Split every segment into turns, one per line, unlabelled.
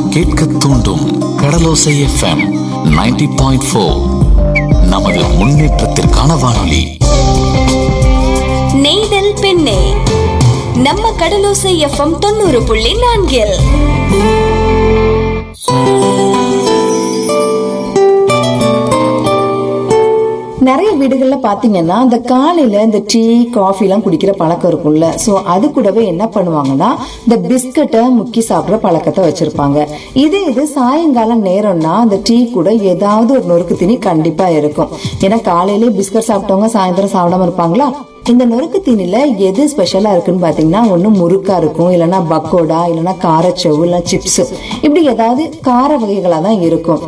கேட்க தூண்டும் கடலோசை FM 90.4 point four நமது முன்னேற்றத்திற்கான வானொலி
நெய்தல் பெண்ணே நம்ம கடலோசை எஃப்எம் தொண்ணூறு புள்ளி நான்கில்
நிறைய வீடுகள்ல பாத்தீங்கன்னா இந்த காலையில இந்த டீ காஃபி எல்லாம் குடிக்கிற பழக்கம் இருக்கும்ல சோ அது கூடவே என்ன பண்ணுவாங்கன்னா இந்த பிஸ்கட்டை முக்கி சாப்பிடுற பழக்கத்தை வச்சிருப்பாங்க இதே இது சாயங்காலம் நேரம்னா அந்த டீ கூட ஏதாவது ஒரு நொறுக்கு தீனி கண்டிப்பா இருக்கும் ஏன்னா காலையிலேயே பிஸ்கட் சாப்பிட்டவங்க சாயந்தரம் சாப்பிடாம இருப்பாங்களா இந்த நொறுக்கு தீனில எது ஸ்பெஷலா இருக்குன்னு பாத்தீங்கன்னா ஒண்ணு முறுக்கா இருக்கும் இல்லைன்னா பக்கோடா இல்லைன்னா காரச்சவு இல்ல சிப்ஸ் இப்படி ஏதாவது கார வகைகளா தான் இருக்கும்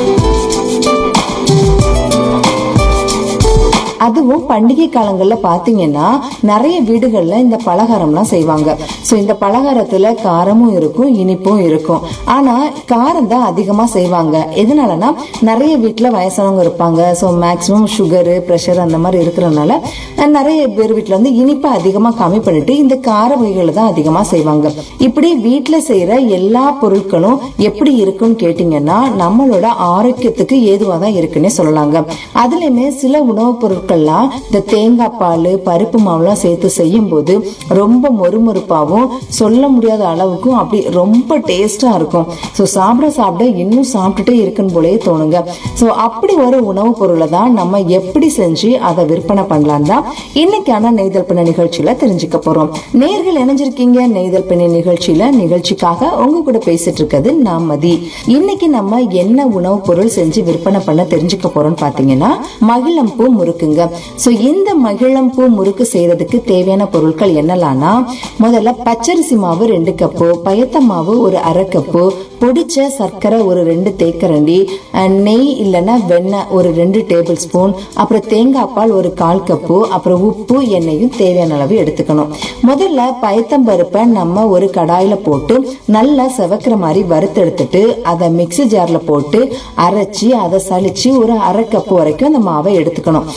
அதுவும் பண்டிகை காலங்கள்ல பாத்தீங்கன்னா நிறைய வீடுகள்ல இந்த பலகாரம்லாம் செய்வாங்க சோ இந்த பலகாரத்துல காரமும் இருக்கும் இனிப்பும் இருக்கும் ஆனா காரம் தான் அதிகமா செய்வாங்க எதனாலனா நிறைய வீட்டுல வயசானவங்க இருப்பாங்க சோ மேக்சிமம் சுகரு பிரஷர் அந்த மாதிரி இருக்கிறதுனால அஹ், நிறைய பேர் வீட்டுல வந்து இனிப்பை அதிகமா கம்மி பண்ணிட்டு இந்த கார வகைகளை தான் அதிகமா செய்வாங்க இப்படி வீட்டுல செய்யற எல்லா பொருட்களும் எப்படி இருக்குன்னு கேட்டீங்கன்னா நம்மளோட ஆரோக்கியத்துக்கு ஏதுவா தான் இருக்குன்னே சொல்லலாங்க அதுலயுமே சில உணவுப் பொருட்கள்லாம் இந்த தேங்காய் பால் பருப்பு மாவுலாம் சேர்த்து செய்யும் போது ரொம்ப மொறுமொறுப்பாகவும் சொல்ல முடியாத அளவுக்கும் அப்படி ரொம்ப டேஸ்டா இருக்கும் ஸோ சாப்பிட சாப்பிட இன்னும் சாப்பிட்டுட்டே இருக்குன்னு போலயே தோணுங்க ஸோ அப்படி ஒரு உணவுப் பொருளை தான் நம்ம எப்படி செஞ்சு அதை விற்பனை பண்ணலாம் தான் இன்னைக்கான நெய்தல் பண்ண நிகழ்ச்சியில தெரிஞ்சுக்க போறோம் நேர்கள் இணைஞ்சிருக்கீங்க நெய்தல் பண்ண நிகழ்ச்சியில நிகழ்ச்சிக்காக உங்க கூட பேசிட்டு இருக்கிறது நான் மதி இன்னைக்கு நம்ம என்ன உணவுப் பொருள் செஞ்சு விற்பனை பண்ண தெரிஞ்சுக்க போறோம்னு பாத்தீங்கன்னா மகிழம்பூ முறுக்குங்க சோ இந்த மகிழம்பூ முறுக்கு செய்யறதுக்கு தேவையான பொருட்கள் என்னலாம்னா முதல்ல பச்சரிசி மாவு ரெண்டு கப்பு பயத்த மாவு ஒரு அரை கப்பு பொடிச்ச சர்க்கரை ஒரு ரெண்டு தேக்கரண்டி அஹ், நெய் இல்லைன்னா வெண்ணெய் ஒரு ரெண்டு டேபிள் ஸ்பூன் அப்புறம் தேங்காய் பால் ஒரு கால் கப்பு அப்புறம் உப்பு எண்ணெயும் தேவையான அளவு எடுத்துக்கணும் முதல்ல பயத்தம்பருப்பை நம்ம ஒரு கடாயில போட்டு நல்லா செவக்கிற மாதிரி வறுத்து எடுத்துட்டு அதை மிக்ஸி ஜார்ல போட்டு அரைச்சி அதை சலிச்சு ஒரு அரை கப்பு வரைக்கும் அந்த மாவை எடுத்துக்கணும்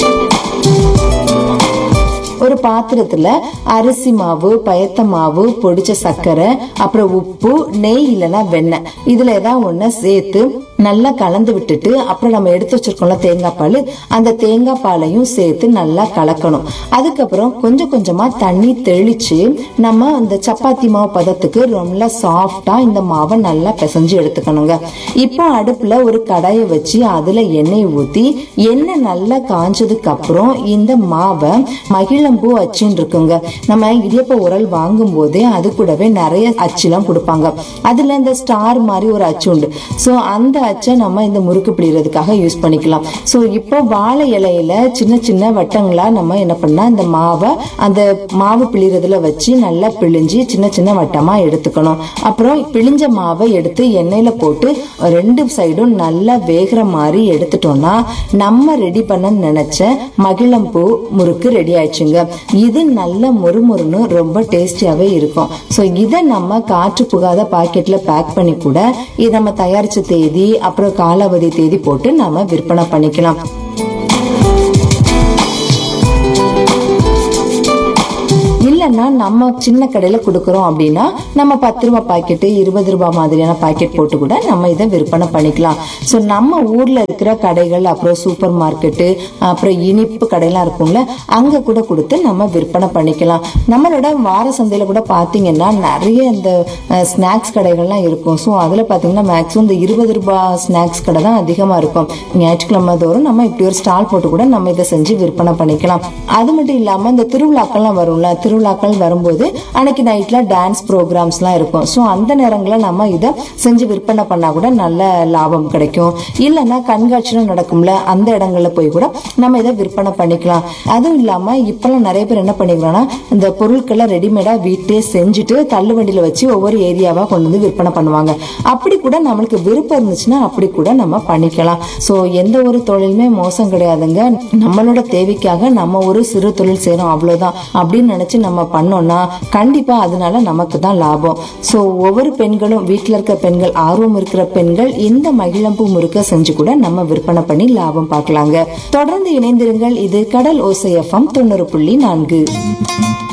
ஒரு பாத்திரத்துல அரிசி மாவு பயத்த மாவு பொடிச்ச சர்க்கரை அப்புறம் உப்பு நெய் இல்லைன்னா வெண்ணெய் இதுல ஏதாவது ஒண்ணு சேர்த்து நல்லா கலந்து விட்டுட்டு அப்புறம் நம்ம எடுத்து வச்சிருக்கோம்ல தேங்காய் பால் அந்த தேங்காய் பாலையும் சேர்த்து நல்லா கலக்கணும் அதுக்கப்புறம் கொஞ்சம் கொஞ்சமா தண்ணி தெளிச்சு நம்ம அந்த சப்பாத்தி மாவு பதத்துக்கு ரொம்ப சாஃப்டா இந்த மாவை நல்லா பிசைஞ்சு எடுத்துக்கணுங்க இப்போ அடுப்புல ஒரு கடாயை வச்சு அதுல எண்ணெய் ஊத்தி எண்ணெய் நல்லா காஞ்சதுக்கு அப்புறம் இந்த மாவை மகிழம்பூ அச்சுன்னு இருக்குங்க நம்ம இடியப்ப உரல் வாங்கும் போதே அது கூடவே நிறைய அச்சுலாம் கொடுப்பாங்க அதுல இந்த ஸ்டார் மாதிரி ஒரு அச்சு உண்டு சோ அந்த அச்சை நம்ம இந்த முறுக்கு பிழிறதுக்காக யூஸ் பண்ணிக்கலாம் சோ இப்போ வாழை இலையில சின்ன சின்ன வட்டங்களா நம்ம என்ன பண்ணா இந்த மாவை அந்த மாவு பிழிறதுல வச்சு நல்லா பிழிஞ்சு சின்ன சின்ன வட்டமா எடுத்துக்கணும் அப்புறம் பிழிஞ்ச மாவை எடுத்து எண்ணெயில போட்டு ரெண்டு சைடும் நல்லா வேகிற மாதிரி எடுத்துட்டோம்னா நம்ம ரெடி பண்ண நினைச்ச மகிழம்பூ முறுக்கு ரெடி ஆயிடுச்சுங்க இது நல்ல மொறுமொறுன்னு ரொம்ப டேஸ்டியாவே இருக்கும் ஸோ இதை நம்ம காற்று புகாத பாக்கெட்ல பேக் பண்ணி கூட இது நம்ம தயாரிச்ச தேதி அப்புறம் காலாவதி தேதி போட்டு நாம விற்பனை பண்ணிக்கலாம் இல்லைன்னா நம்ம சின்ன கடையில கொடுக்குறோம் அப்படின்னா நம்ம பத்து ரூபாய் பாக்கெட்டு இருபது ரூபாய் மாதிரியான பாக்கெட் போட்டு கூட நம்ம இதை விற்பனை பண்ணிக்கலாம் ஸோ நம்ம ஊர்ல இருக்கிற கடைகள் அப்புறம் சூப்பர் மார்க்கெட்டு அப்புறம் இனிப்பு கடையெல்லாம் இருக்கும்ல அங்க கூட கொடுத்து நம்ம விற்பனை பண்ணிக்கலாம் நம்மளோட வார சந்தையில கூட பாத்தீங்கன்னா நிறைய இந்த ஸ்நாக்ஸ் கடைகள்லாம் இருக்கும் ஸோ அதுல பாத்தீங்கன்னா மேக்ஸிமம் இந்த இருபது ரூபாய் ஸ்நாக்ஸ் கடை தான் அதிகமா இருக்கும் ஞாயிற்றுக்கிழமை தோறும் நம்ம இப்படி ஒரு ஸ்டால் போட்டு கூட நம்ம இதை செஞ்சு விற்பனை பண்ணிக்கலாம் அது மட்டும் இல்லாம இந்த திருவிழாக்கள்லாம் வரும்ல திருவிழாக்கள் வரும்போது அன்னைக்கு நைட்ல டான்ஸ் ப்ரோக்ராம்ஸ்லாம் இருக்கும் ஸோ அந்த நேரங்களில் நம்ம இதை செஞ்சு விற்பனை பண்ணா கூட நல்ல லாபம் கிடைக்கும் இல்லைன்னா கண்காட்சிலாம் நடக்கும்ல அந்த இடங்கள்ல போய் கூட நம்ம இதை விற்பனை பண்ணிக்கலாம் அதுவும் இல்லாம இப்பெல்லாம் நிறைய பேர் என்ன பண்ணிக்கிறாங்கன்னா இந்த பொருட்களை ரெடிமேடா வீட்டே செஞ்சுட்டு தள்ளுவண்டியில வச்சு ஒவ்வொரு ஏரியாவா கொண்டு வந்து விற்பனை பண்ணுவாங்க அப்படி கூட நம்மளுக்கு விருப்பம் இருந்துச்சுன்னா அப்படி கூட நம்ம பண்ணிக்கலாம் ஸோ எந்த ஒரு தொழிலுமே மோசம் கிடையாதுங்க நம்மளோட தேவைக்காக நம்ம ஒரு சிறு தொழில் செய்யறோம் அவ்வளவுதான் அப்படின்னு நினைச்சு நம்ம பண்ணோம்னா கண்டிப்பா அதனால நமக்கு தான் லாபம் ஸோ ஒவ்வொரு பெண்களும் வீட்டில் இருக்க பெண்கள் ஆர்வம் இருக்கிற பெண்கள் இந்த மகிழம்பூ முறுக்க செஞ்சு கூட நம்ம விற்பனை பண்ணி லாபம் பார்க்கலாங்க தொடர்ந்து இணைந்திருங்கள் இது கடல் ஓசை எஃப்எம் தொண்ணூறு புள்ளி நான்கு